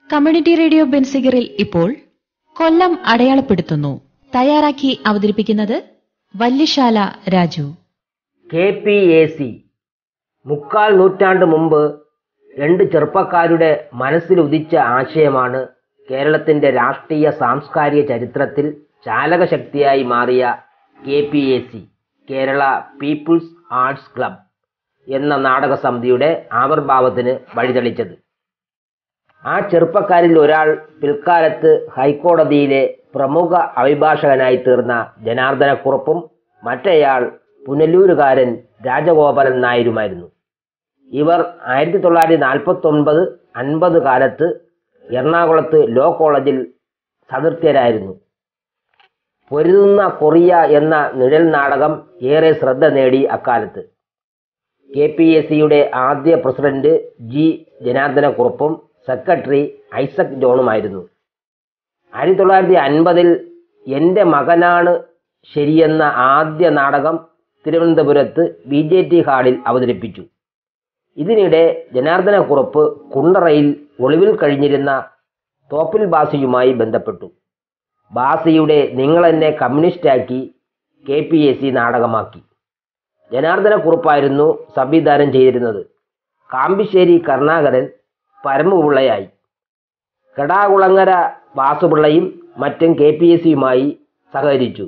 community radio ബെൻസിഗറിൽ ഇപ്പോൾ കൊല്ലം അടയാളപ്പെടുത്തുന്നു തയ്യാറാക്കി അവതരിപ്പിക്കുന്നത് Valiyasala Raju K P A C മുക്കാൽ നൂറ്റാണ്ട് മുമ്പ് രണ്ട് ചെറുപ്പക്കാരുടെ മനസ്സിൽ ഉദിച്ച ആശയമാണ് കേരളത്തിന്റെ രാഷ്ട്രീയ സാംസ്കാരിക ചരിത്രത്തിൽ ചാലകശക്തിയായി മാറിയ K P A C Kerala people's arts club എന്ന നാടക സമിതിയുടെ ആവിർഭാവത്തിന് വഴിതെളിച്ചത് ആ ചെറുപ്പക്കാരിൽ ഒരാൾ പിൽക്കാലത്ത് ഹൈക്കോടതിയിലെ പ്രമുഖ അഭിഭാഷകനായി തീർന്ന ജനാർദ്ദനക്കുറുപ്പും മറ്റേയാൾ പുനലൂരുകാരൻ രാജഗോപാലൻ നായരുമായിരുന്നു ഇവർ ആയിരത്തി തൊള്ളായിരത്തി നാൽപ്പത്തി ഒൻപത് അൻപത് കാലത്ത് എറണാകുളത്ത് ലോ കോളേജിൽ സദൃത്യരായിരുന്നു പൊരുതുന്ന കൊറിയ എന്ന നിഴൽ നാടകം ഏറെ ശ്രദ്ധ നേടി അക്കാലത്ത് കെ പി എസ് സിയുടെ ആദ്യ പ്രസിഡന്റ് ജി ജനാർദ്ദനക്കുറുപ്പും സെക്രട്ടറി ഐസക് ജോണുമായിരുന്നു ആയിരത്തി തൊള്ളായിരത്തി അൻപതിൽ എൻ്റെ മകനാണ് ശരിയെന്ന ആദ്യ നാടകം തിരുവനന്തപുരത്ത് ബി ജെ ടി ഹാളിൽ അവതരിപ്പിച്ചു ഇതിനിടെ ജനാർദ്ദനക്കുറുപ്പ് കുണ്ടറയിൽ ഒളിവിൽ കഴിഞ്ഞിരുന്ന തോപ്പിൽ ബാസിയുമായി ബന്ധപ്പെട്ടു ബാസിയുടെ നിങ്ങളെന്നെ കമ്മ്യൂണിസ്റ്റാക്കി കെ പി എസ് സി നാടകമാക്കി ജനാർദ്ദനക്കുറുപ്പായിരുന്നു സംവിധാനം ചെയ്തിരുന്നത് കാമ്പിശ്ശേരി കരുണാകരൻ പരമപിള്ളയായി കെടാകുളങ്ങര വാസുപിള്ളയും മറ്റും കെ പി എസ് സിയുമായി സഹകരിച്ചു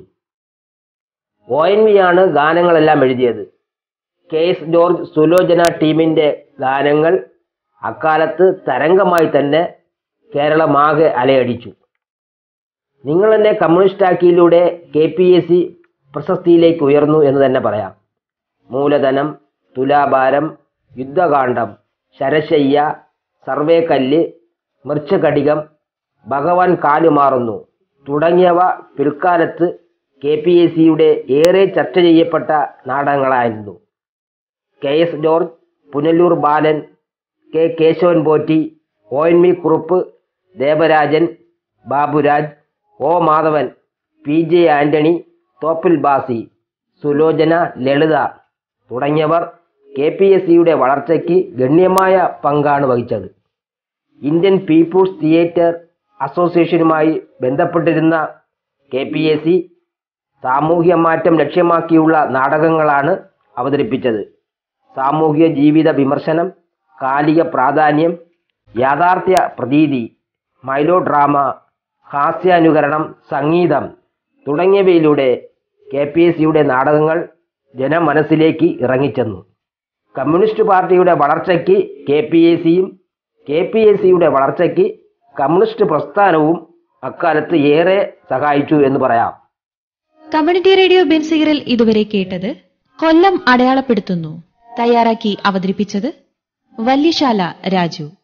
ഒ എൻ വിയാണ് ഗാനങ്ങളെല്ലാം എഴുതിയത് കെ എസ് ജോർജ് സുലോചന ടീമിന്റെ ഗാനങ്ങൾ അക്കാലത്ത് തരംഗമായി തന്നെ കേരളമാകെ അലയടിച്ചു നിങ്ങൾ എന്നെ കമ്മ്യൂണിസ്റ്റാക്കിയിലൂടെ കെ പി എസ് സി പ്രശസ്തിയിലേക്ക് ഉയർന്നു എന്ന് തന്നെ പറയാം മൂലധനം തുലാഭാരം യുദ്ധകാന്ഡം ശരശയ്യ സർവേക്കല്ല് മൃച്ഛകടികം ഭഗവാൻ കാലുമാറുന്നു തുടങ്ങിയവ പിൽക്കാലത്ത് കെ പി എസ് സിയുടെ ഏറെ ചർച്ച ചെയ്യപ്പെട്ട നാടകങ്ങളായിരുന്നു K S George Punalur Balan K Kesavan Potti O N V Kurup Devarajan Baburaj O Madhavan P J Antony Thoppil Basi Sulochana Lalitha തുടങ്ങിയവർ കെ പി എസ് സിയുടെ വളർച്ചയ്ക്ക് ഗണ്യമായ പങ്കാണ് വഹിച്ചത് ഇന്ത്യൻ പീപ്പിൾസ് തിയേറ്റർ അസോസിയേഷനുമായി ബന്ധപ്പെട്ടിരുന്ന കെ പി എസ് സി സാമൂഹ്യ മാറ്റം ലക്ഷ്യമാക്കിയുള്ള നാടകങ്ങളാണ് അവതരിപ്പിച്ചത് സാമൂഹിക ജീവിത വിമർശനം കാലിക പ്രാധാന്യം യാഥാർത്ഥ്യ പ്രതീതി മൈലോ ഡ്രാമ ഹാസ്യാനുകരണം സംഗീതം തുടങ്ങിയവയിലൂടെ കെ പി എസ് സിയുടെ നാടകങ്ങൾ ജനമനസ്സിലേക്ക് ഇറങ്ങിച്ചെന്നു കമ്മ്യൂണിസ്റ്റ് പാർട്ടിയുടെ വളർച്ചയ്ക്ക് കെ പി എസ് സിയും കെ പി എസ് സിയുടെ വളർച്ചയ്ക്ക് കമ്മ്യൂണിസ്റ്റ് പ്രസ്ഥാനവും അക്കാലത്ത് ഏറെ സഹായിച്ചു എന്ന് പറയാം കമ്മ്യൂണിറ്റി റേഡിയോ ബെൻസിഗറിൽ ഇതുവരെ കേട്ടത് കൊല്ലം അടയാളപ്പെടുത്തുന്നു തയ്യാറാക്കി അവതരിപ്പിച്ചത് വല്യശാല രാജു